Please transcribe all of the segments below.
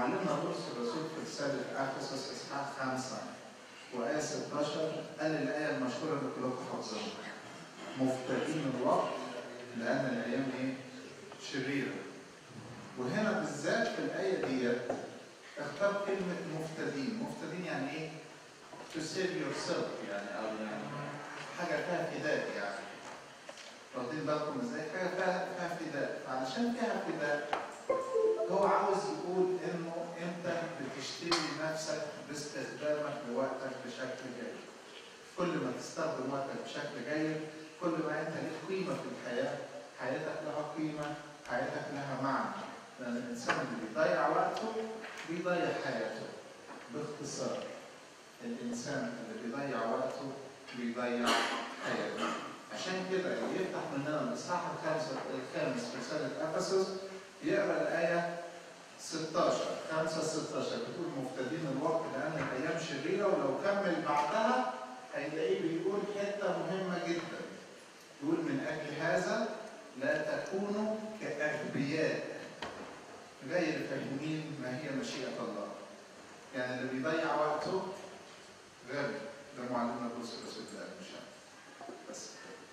معلمنا بولس الرسول في رسالة أفسس إصحاح 5 وآية 16 قال الآية المشهورة اللي كلكم حافظينها مفتدين الوقت لأن الأيام إيه؟ شريرة وهنا بالذات في الآية ديت اختار كلمة مفتدين مفتدين يعني إيه؟ to save yourself يعني أو يعني حاجة فيها فداء يعني واخدين بالكم ازاي؟ حاجة فيها فيها فداء فعلشان فيها فداء هو عاوز يقول انه انت بتشتري نفسك باستخدامك لوقتك بشكل جيد. كل ما تستخدم وقتك بشكل جيد كل ما انت ليك قيمه في الحياه حياتك لها قيمه حياتك لها معنى لان الانسان اللي بيضيع وقته بيضيع حياته باختصار الانسان اللي بيضيع وقته بيضيع حياته عشان كده اللي يفتح مننا الاصحاح الخامس الخامس في رساله افسس يقرا الايه 16 5 16 بتقول مفتدين الوقت لان الايام شريره ولو كمل بعدها هيلاقيه بيقول حته مهمه جدا يقول من اجل هذا لا تكونوا كاغبياء غير فاهمين ما هي مشيئه الله يعني اللي بيضيع وقته غبي ده معلمنا بولس الرسول ده مش عارف. بس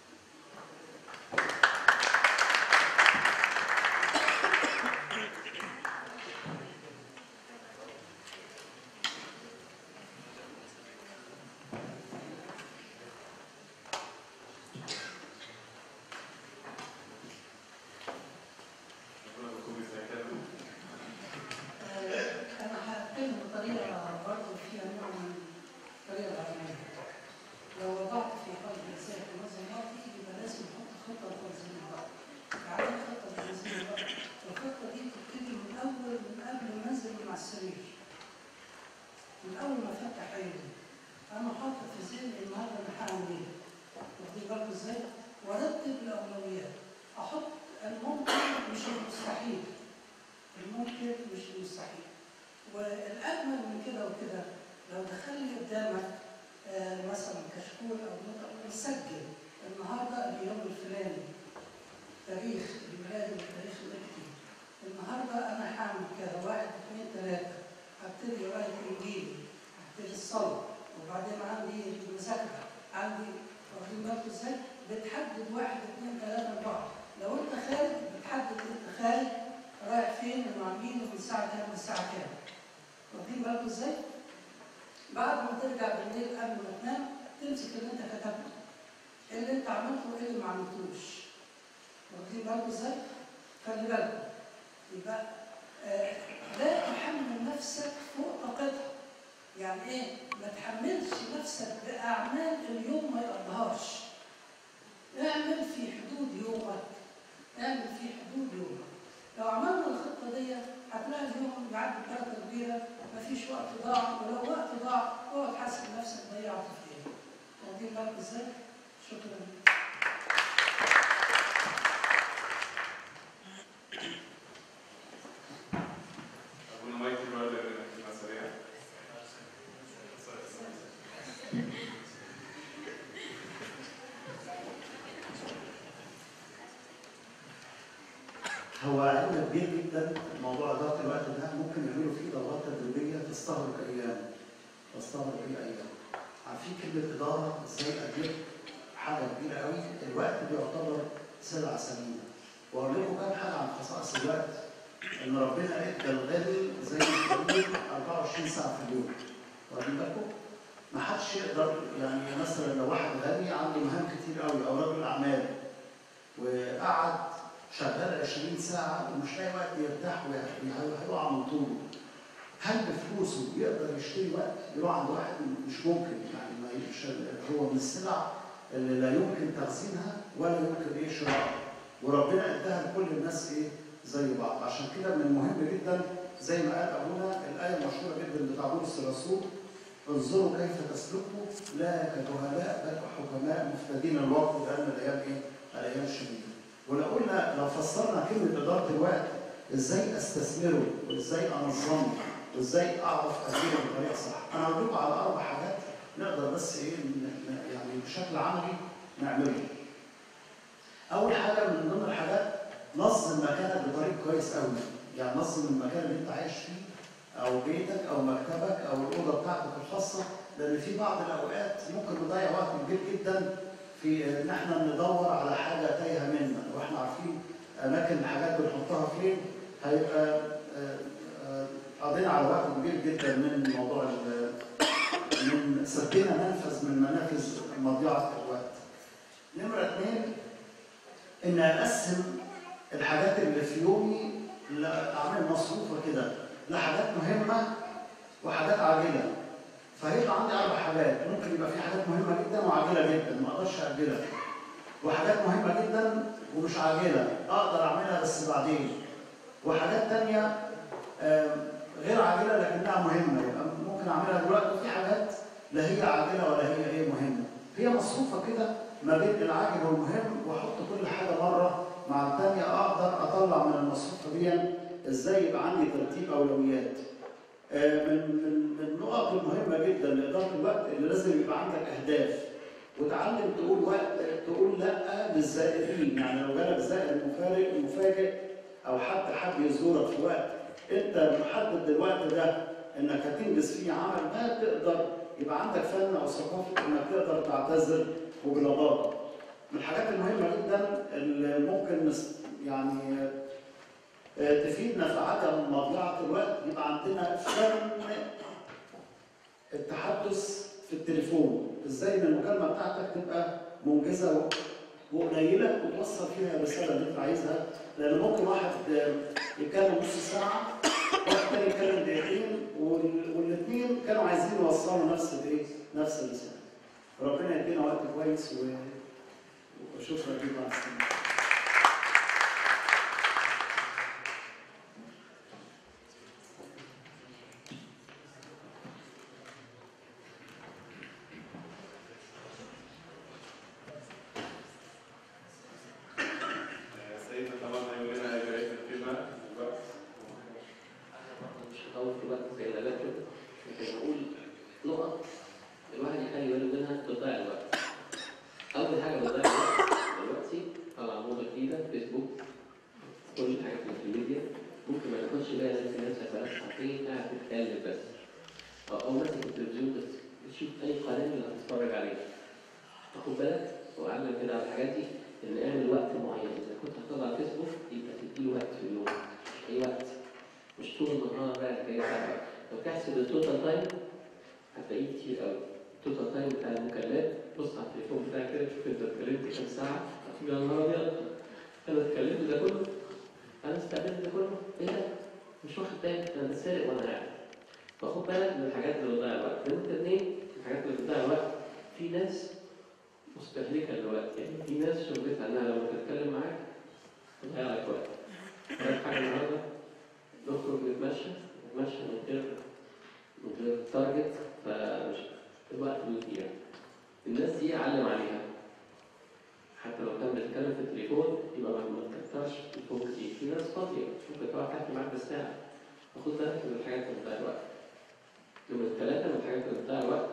أنا هتكلم بطريقة برضه فيها نوع من الطريقة العلمية. لو وضعت في قلب الإنسان تنظم وقتي يبقى لازم أحط خطة لتنظيم الوقت. يعني إيه خطة لتنظيم الوقت؟ الخطة دي بتبتدي من أول من قبل ما أنزل من على السرير. من أول ما أفتح عيني. أنا حاطط في ذهني النهارده أنا هعمل إيه؟ واخدين بالكم إزاي؟ وأرتب الأولويات. أحط الممكن مش المستحيل. الممكن مش المستحيل. والاجمل من كده وكده لو دخل لي قدامك آه، مثلا كشكول او نقطه وسجل النهارده اليوم الفلاني تاريخ الميلاد والتاريخ الملكي النهارده انا هعمل كذا واحد اثنين ثلاثه هبتدي قرايه الانجيل هبتدي الصلاه وبعدين عندي المذاكره عندي واخدين بالكم ازاي؟ بتحدد واحد اثنين ثلاثه اربعه لو انت خارج بتحدد انت خارج رايح فين ومع مين ومن الساعه كام للساعه كام واخدين بالكم ازاي؟ بعد ما ترجع بالليل قبل ما تنام تمسك اللي انت كتبته ايه اللي انت عملته وايه اللي ما عملتوش واخدين بالكم ازاي؟ خلي بالكم يبقى آه لا تحمل نفسك فوق طاقتها يعني ايه؟ ما تحملش نفسك باعمال اليوم ما يقضيهاش اعمل في حدود يومك اعمل في حدود يومك لو عملنا الخطه دي هتلاقي اليوم بيعدي ببركه كبيره مفيش وقت ضاع ولو وقت ضاع اقعد حاسب نفسك ضيعت في ايه واخدين بالك ازاي؟ شكرا أبونا مايكل بقى لنا كلمة سريعة. هو علم كبير جدا موضوع اداره الوقت ده ممكن يعملوا فيه دورات تدريبيه تستغرق ايام تستغرق ايه ايام عارفين كلمه اداره ازاي ادير حاجه كبيره قوي الوقت بيعتبر سلعه ثمينه واقول لكم كام حاجه عن خصائص الوقت ان ربنا ادى الغني زي الفقير 24 ساعه في اليوم واخدين بالكم؟ ما حدش يقدر يعني مثلا لو واحد غني عنده مهام كتير قوي او رجل اعمال وقعد شغال 20 ساعة ومش لاقي وقت يرتاح وهيقع من طوله. هل بفلوسه يقدر يشتري وقت؟ يروح عند واحد مش ممكن يعني ما يمش هو من السلع اللي لا يمكن تخزينها ولا يمكن ايه شرائها. وربنا اداها لكل الناس ايه؟ زي بعض، عشان كده من المهم جدا زي ما قال ابونا الايه المشهوره جدا بتاع بولس الرسول انظروا كيف تسلكوا لا كجهلاء بل كحكماء مفتدين الوقت لان الايام ايه؟ الايام شديده. ولو قلنا لو فسرنا كلمه اداره الوقت ازاي استثمره وازاي انظمه وازاي اعرف اديره بطريقه صح. انا هقول لكم على اربع حاجات نقدر بس ايه ن- ن- يعني بشكل عملي نعمله. اول حاجه من ضمن الحاجات نظم مكانك بطريقه كويس قوي. يعني نظم المكان اللي انت عايش فيه او بيتك او مكتبك او الاوضه بتاعتك الخاصه لان في بعض الاوقات ممكن نضيع وقت كبير جدا في ان احنا ندور على حاجه تايهه منا واحنا عارفين اماكن الحاجات بنحطها فين هيبقى آه، آه، قضينا على وقت كبير جدا من موضوع ال- من سدينا منفذ من منافذ مضيعه الوقت. نمره اثنين ان اقسم الحاجات اللي في يومي لاعمال مصروفه كده لحاجات مهمه وحاجات عاجله. فهيبقى عندي اربع حاجات ممكن يبقى في حاجات مهمه جدا وعاجله جدا ما اقدرش اجلها. وحاجات مهمه جدا ومش عاجله اقدر اعملها بس بعدين. وحاجات تانية آم، غير عاجله لكنها مهمه يبقى ممكن اعملها دلوقتي وفي حاجات لا هي عاجله ولا هي ايه مهمه. هي مصروفه كده ما بين العاجل والمهم واحط كل حاجه مره مع الثانيه اقدر اطلع من المصروفه دي ازاي يبقى عندي ترتيب اولويات. آه، من من من النقط المهمه جدا لاداره الوقت اللي لازم يبقى عندك اهداف وتعلم تقول وقت تقول لا للزائرين يعني لو جالك زائر مفارق مفاجئ او حتى حد يزورك في وقت انت محدد الوقت ده انك هتنجز فيه عمل ما تقدر يبقى عندك فن او ثقافه انك تقدر تعتذر وبلباقه. من الحاجات المهمه جدا اللي ممكن نس- يعني آه، تفيدنا في عدم مضيعه الوقت يبقى عندنا فن التحدث في التليفون، ازاي ان المكالمه بتاعتك تبقى منجزه وقليله وتوصل فيها الرساله اللي انت عايزها لان ممكن واحد آه، يتكلم نص ساعه واحد تاني يتكلم دقيقتين والاثنين كانوا عايزين يوصلوا نفس الايه؟ نفس الرساله. ربنا يدينا وقت كويس و... وشكرا لكم على السلامه. سيدنا طبعا هيقول لنا قرايه الكلمه الوقت مش هطول في الوقت زي الآلات كده لكن هقول نقط الواحد يخلي باله منها تضيع الوقت. أول حاجة بتضيع الوقت دلوقتي طبعا موضة جديدة فيسبوك كل الحاجات اللي في الميديا ممكن ما تاخدش بالك نفس نفسك بقالك ساعتين قاعد تتكلم بس أو أو ماسك التلفزيون بس بتشوف أي قناة اللي هتتفرج عليها. تاخد بالك وأعمل كده على الحاجات دي إن اعمل وقت معين إذا كنت هتطلع فيسبوك يبقى تديله وقت في اليوم مش أي وقت مش طول النهار بقى كده ساعة لو تحسب التوتال تايم هتلاقيه كتير قوي التوتال تايم بتاع المكالمات بص على التليفون بتاعك كده شوف انت اتكلمت كام ساعة هتقول يا نهار ابيض انا اتكلمت ده كله انا استقبلت ده كله ايه ده؟ مش واخد بالي انا بتسرق وانا قاعد فخد بالك من الحاجات اللي بتضيع الوقت نمرة اتنين الحاجات اللي بتضيع الوقت في ناس مستهلكة للوقت يعني في ناس شغلتها انها لما تتكلم معاك تضيع لك وقت وراك حاجة النهارده نخرج نتمشى نتمشى من غير من غير تارجت فمش الوقت بيضيع الناس دي علم عليها حتى لو كان بيتكلم في التليفون يبقى ما ما تكترش التليفون كتير في ناس فاضية ممكن تقعد تحكي معاك بالساعة فخد بالك من الحاجات اللي بتضيع الوقت نمرة ثلاثة من الحاجات اللي بتضيع الوقت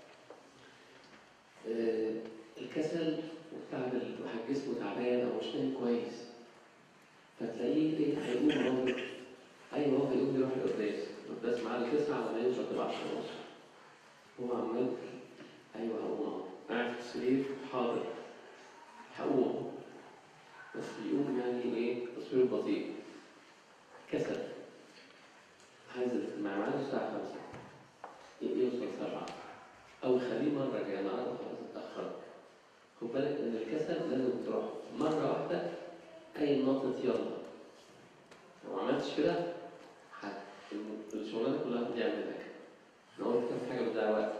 آه، الكسل والتعب الواحد جسمه تعبان أو مش نايم كويس فتلاقيه ايه هيقوم هو ايوه هو هيقوم يروح القداس القداس معاه التسعة ولا ينزل تبع 10 ونص هو عمال ايوه هقوم اهو قاعد في السرير حاضر هقوم بس بيقوم يعني ايه تصوير بطيء كسل عايز مع ميعاد الساعة 5 يوصل 7 أو يخليه مرة جاية النهارده خلاص اتأخر خد بالك إن الكسل لازم تروح مرة واحدة أي نقطة يلا لو ما عملتش كده هت- الشغلانة كلها هتضيع منك أنا قلت كام حاجة بتضيع وقت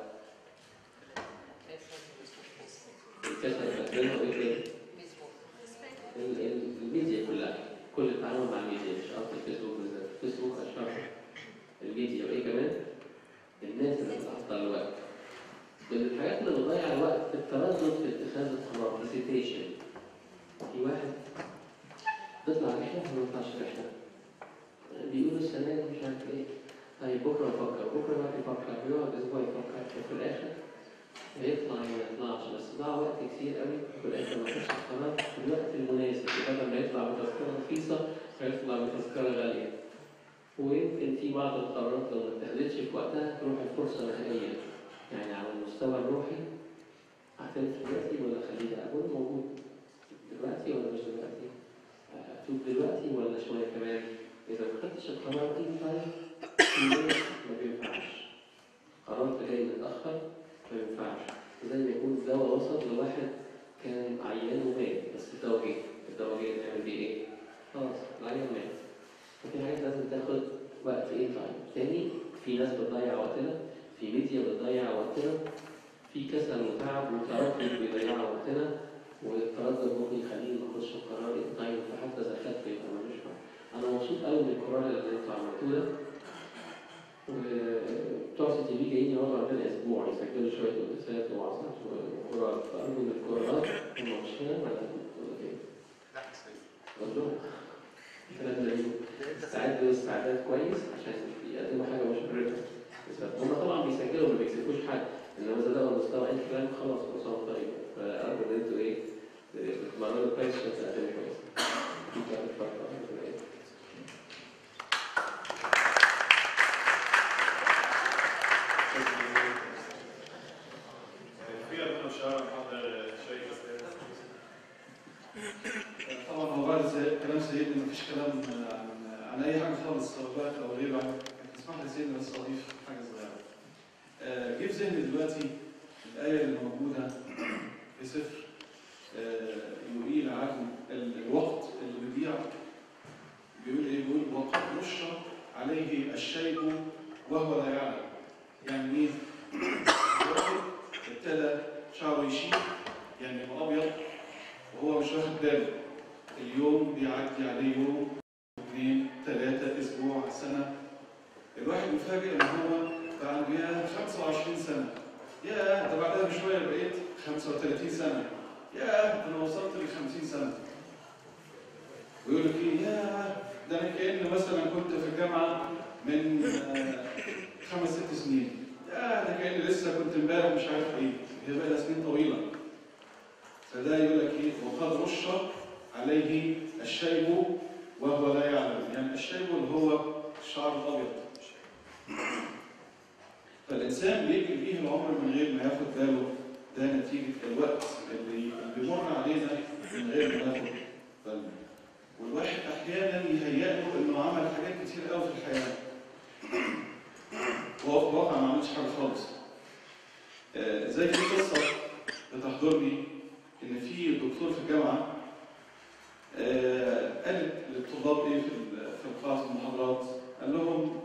الكسل بتعمله إيه تاني؟ ال- ال- الميديا كلها كل التعامل مع الميديا مش قصدي الفيسبوك بالذات الفيسبوك أشهر الميديا وإيه كمان؟ الناس اللي بتعطل الوقت من الحاجات اللي بتضيع الوقت التردد في اتخاذ القرار هيسيتيشن في واحد تطلع رحلة وما يطلعش رحلة بيقولوا السنة دي مش عارف ايه طيب بكرة نفكر بكرة بعد يفكر بيقعد أسبوع يفكر وفي الآخر هيطلع ما يطلعش بس ضاع وقت كتير قوي وفي الآخر ما خدش القرار في الوقت المناسب بدل ما يطلع بتذكرة رخيصة هيطلع بتذكرة غالية ويمكن في بعض القرارات لو ما في وقتها تروح الفرصة نهائيا يعني على المستوى الروحي اعترف دلوقتي ولا خليها أقول موجود دلوقتي ولا مش دلوقتي؟ أتوب دلوقتي ولا شوية كمان؟ إذا ما خدتش القرار دي طيب ما بينفعش قررت جاي متأخر ما ينفعش زي ما يكون دواء وصل لواحد كان عيان ومات بس الدواء جه الدواء جه نعمل بيه ايه؟ خلاص العيان مات ففي حاجات لازم تاخد وقت ايه طيب تاني في ناس بتضيع وقتنا في ميديا بتضيع وقتنا في كسل وتعب وتردد بيضيع وقتنا والتردد ممكن يخليني ما اخدش القرار ايه طيب فحتى اذا خدت يبقى ملوش معنى انا مبسوط قوي من القرار اللي انتوا عملتوه ده وبتوع سي تي في جايين يقعدوا عندنا اسبوع يسجلوا شويه قداسات ووعظات وقرارات فارجو ان القرارات هم مش هنا ولا ولا فين؟ قول لهم الكلام ده ليه؟ استعدوا استعداد كويس عشان يقدموا حاجه مشرفه هم طبعا بيسجلوا ما بيكسبوش حاجه انما اذا لقوا مستوى اي كلام خلاص كل سنه وانتم طيب فارجو ان انتوا ايه تتمرنوا كويس عشان تقدموا كويس. دي كانت الفتره في عندنا مشاعر محضر شيء بس طبعا هو بعد زي- كلام سيدنا مفيش كلام عن عن اي حاجه خالص سواء وقت او غيره اسمح لي سيدنا بس اضيف حاجه صغيره. آه، جه في ذهني دلوقتي الايه اللي موجوده في سفر آه، يقيل عن ال- الوقت اللي بيضيع بيقول ايه؟ بيقول وقد نشر عليه الشيب وهو لا يعلم. يعني ايه؟ واحد ابتدى شعره يشيب يعني يبقى ابيض وهو مش واخد باله اليوم بيعدي عليه يوم اثنين ثلاثة أسبوع سنة الواحد مفاجئ إن هو بقى عنده يا 25 سنة يا ده بعدها بشوية بقيت 35 سنة يا أنا وصلت ل 50 سنة ويقول لك إيه يا ده أنا كأن مثلا كنت في الجامعة من آه، خمس ست سنين يا ده كأني لسه كنت امبارح مش عارف إيه هي بقى لها سنين طويلة فده يقول لك ايه وقد رش عليه الشيب وهو لا يعلم يعني الشيب اللي هو الشعر الابيض فالانسان بيجري بيه العمر من غير ما ياخد باله ده نتيجه الوقت اللي اللي بيمر علينا من غير ما ناخد بالنا والواحد احيانا يهيأ له انه عمل حاجات كتير قوي في الحياه وهو في الواقع ما عملش حاجه خالص آه، زي في قصه بتحضرني ان في دكتور في الجامعه آه، قال للطلاب ايه في ال- في قاعه المحاضرات قال لهم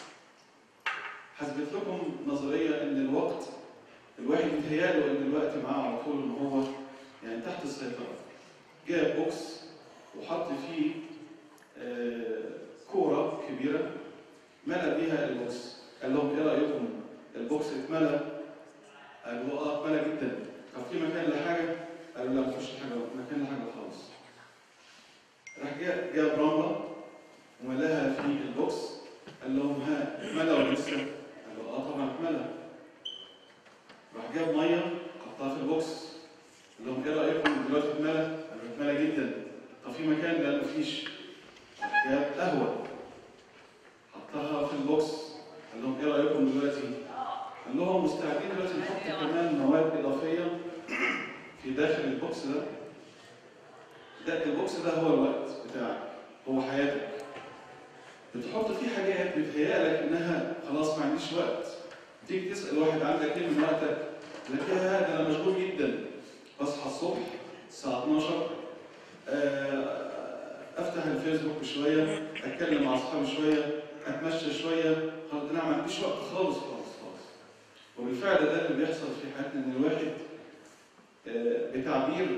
حسبت لكم نظريه ان الوقت الواحد يتهيأ له ان الوقت معاه على طول ان هو يعني تحت السيطره جاب بوكس وحط فيه آه، كوره كبيره ملى بيها البوكس قال لهم ايه رايكم البوكس اتملى قالوا اه اتملى جدا طب في مكان لحاجه قالوا لا مفيش حاجه مكان لحاجه خالص راح جاب جاب رمله وملاها في البوكس قال لهم ها اتملى ولا لسه؟ قالوا اه طبعا اتملى راح جاب ميه حطها في البوكس قال لهم ايه رايكم دلوقتي اتملى؟ قالوا اتملى جدا طب في مكان قال مفيش راح جاب قهوه حطها في البوكس قال لهم ايه رايكم دلوقتي؟ قال لهم مستعدين دلوقتي نحط كمان مواد اضافيه في داخل البوكس ده ده البوكس ده هو الوقت بتاعك هو حياتك بتحط فيه حاجات بتهيألك انها خلاص ما عنديش وقت تيجي تسأل واحد عندك ايه من وقتك لك يا ده انا مشغول جدا بصحى الصبح الساعة 12 آه، افتح الفيسبوك شوية اتكلم مع اصحابي شوية اتمشى شوية خلاص انا ما عنديش وقت خالص خالص خالص وبالفعل ده اللي بيحصل في حياتنا ان الواحد آه، بتعبير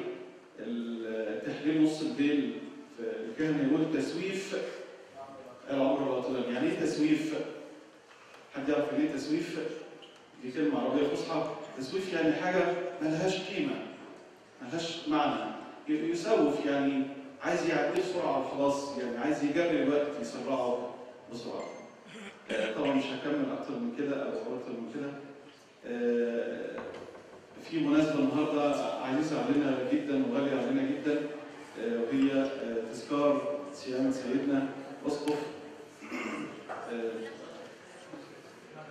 التحليل نص الليل الكهنة يقول تسويف العمر باطلا يعني ايه تسويف؟ حد يعرف يعني ايه تسويف؟ دي كلمة عربية فصحى تسويف يعني حاجة ملهاش قيمة ملهاش معنى ي- يسوف يعني عايز يعديه بسرعة وخلاص يعني عايز يجري الوقت يسرعه بسرعة آه، طبعا مش هكمل أكتر من كده أو أكتر من كده آه، في مناسبة النهاردة عزيزة علينا جدا وغالية علينا جدا آه، وهي آه، تذكار صيانة سيدنا أسقف آه،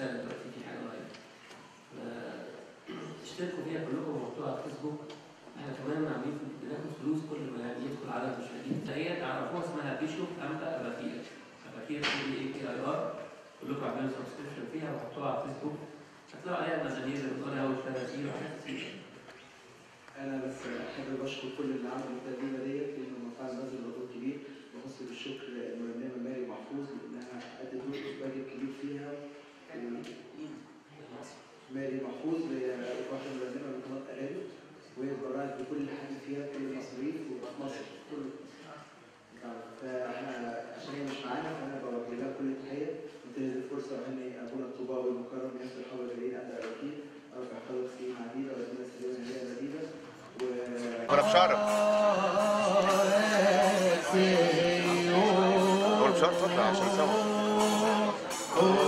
سنه دلوقتي في حاجه قريبه اشتركوا فيها كلكم وحطوها على الفيسبوك احنا كمان عاملين بناخد فلوس كل ما يعني يدخل عدد مشاهدين فهي تعرفوها اسمها بيشوف امتى اباكير اباكير بي اي كي اي ار كلكم اعملوا سبسكريبشن فيها وحطوها على الفيسبوك هتلاقوا عليها مزامير اللي بتقولها اول ثلاث كتير وحاجات كتير انا بس حابب اشكر كل اللي عملوا التقديمه ديت لانه فعلا بذل مجهود كبير بخص بالشكر المرنمه ماري محفوظ لانها ادت واجب كبير فيها ماري محفوظ هي واحده من المرنمه من قناه اغاني وهي اتبرعت بكل حاجه فيها كل المصاريف ومصر كله فاحنا عشان هي مش معانا فانا بوجه لها كل التحيه وانتهز الفرصه وهني ابونا الطوباوي المكرم ياسر الحضر الجليل عند الوكيل ارفع خلق سنين عديده وربنا يسلمنا هديه مديده و كنا في شعرك هو بشرط تطلع عشان سوا